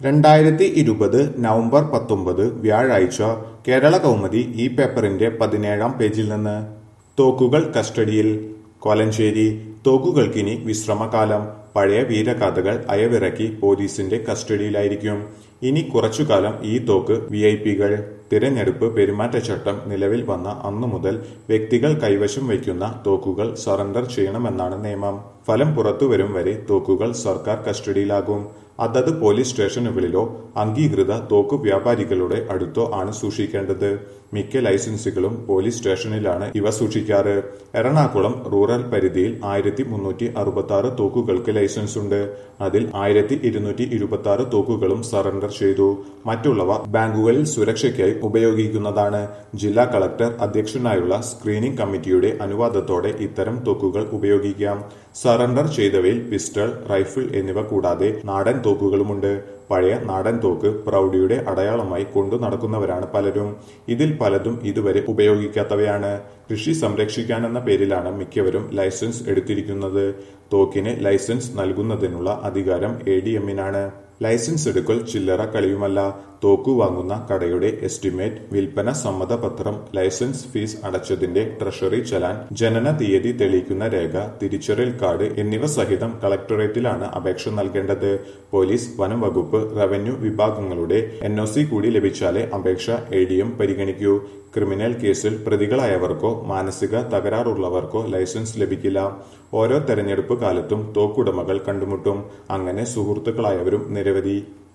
രണ്ടായിരത്തി ഇരുപത് നവംബർ പത്തൊമ്പത് വ്യാഴാഴ്ച കേരള കൗമുദി ഈ പേപ്പറിന്റെ പതിനേഴാം പേജിൽ നിന്ന് തോക്കുകൾ കസ്റ്റഡിയിൽ കോലഞ്ചേരി തോക്കുകൾക്കിനി വിശ്രമകാലം പഴയ വീരകഥകൾ അയവിറക്കി പോലീസിന്റെ കസ്റ്റഡിയിലായിരിക്കും ഇനി കുറച്ചുകാലം ഈ തോക്ക് വി ഐ പികൾ തിരഞ്ഞെടുപ്പ് പെരുമാറ്റച്ചട്ടം നിലവിൽ വന്ന അന്നു മുതൽ വ്യക്തികൾ കൈവശം വയ്ക്കുന്ന തോക്കുകൾ സറണ്ടർ ചെയ്യണമെന്നാണ് നിയമം ഫലം പുറത്തുവരും വരെ തോക്കുകൾ സർക്കാർ കസ്റ്റഡിയിലാകും അതത് പോലീസ് സ്റ്റേഷനുകളിലോ അംഗീകൃത തോക്കു വ്യാപാരികളുടെ അടുത്തോ ആണ് സൂക്ഷിക്കേണ്ടത് മിക്ക ലൈസൻസുകളും പോലീസ് സ്റ്റേഷനിലാണ് ഇവ സൂക്ഷിക്കാറ് എറണാകുളം റൂറൽ പരിധിയിൽ ആയിരത്തി മുന്നൂറ്റി അറുപത്തി ആറ് തോക്കുകൾക്ക് ലൈസൻസ് ഉണ്ട് അതിൽ ആയിരത്തി ഇരുന്നൂറ്റി ഇരുപത്തി ആറ് തോക്കുകളും സറണ്ടർ ചെയ്തു മറ്റുള്ളവ ബാങ്കുകളിൽ സുരക്ഷയ്ക്കായി ഉപയോഗിക്കുന്നതാണ് ജില്ലാ കളക്ടർ അധ്യക്ഷനായുള്ള സ്ക്രീനിംഗ് കമ്മിറ്റിയുടെ അനുവാദത്തോടെ ഇത്തരം തോക്കുകൾ ഉപയോഗിക്കാം സറണ്ടർ ചെയ്തവയിൽ പിസ്റ്റൾ റൈഫിൾ എന്നിവ കൂടാതെ നാടൻ തോക്കുകളുമുണ്ട് പഴയ നാടൻ തോക്ക് പ്രൗഢിയുടെ അടയാളമായി കൊണ്ടു നടക്കുന്നവരാണ് പലരും ഇതിൽ പലതും ഇതുവരെ ഉപയോഗിക്കാത്തവയാണ് കൃഷി സംരക്ഷിക്കാനെന്ന പേരിലാണ് മിക്കവരും ലൈസൻസ് എടുത്തിരിക്കുന്നത് തോക്കിന് ലൈസൻസ് നൽകുന്നതിനുള്ള അധികാരം എ ഡി എമ്മിനാണ് ലൈസൻസ് എടുക്കൽ ചില്ലറ കളിയുമല്ല തോക്കു വാങ്ങുന്ന കടയുടെ എസ്റ്റിമേറ്റ് വിൽപ്പന സമ്മതപത്രം ലൈസൻസ് ഫീസ് അടച്ചതിന്റെ ട്രഷറി ചലാൻ ജനന തീയതി തെളിയിക്കുന്ന രേഖ തിരിച്ചറിയൽ കാർഡ് എന്നിവ സഹിതം കളക്ടറേറ്റിലാണ് അപേക്ഷ നൽകേണ്ടത് പോലീസ് വനം വകുപ്പ് റവന്യൂ വിഭാഗങ്ങളുടെ എൻ കൂടി ലഭിച്ചാലേ അപേക്ഷ എ ഡി എം പരിഗണിക്കൂ ക്രിമിനൽ കേസിൽ പ്രതികളായവർക്കോ മാനസിക തകരാറുള്ളവർക്കോ ലൈസൻസ് ലഭിക്കില്ല ഓരോ തെരഞ്ഞെടുപ്പ് കാലത്തും തോക്കുടമകൾ കണ്ടുമുട്ടും അങ്ങനെ സുഹൃത്തുക്കളായവരും നിരവധി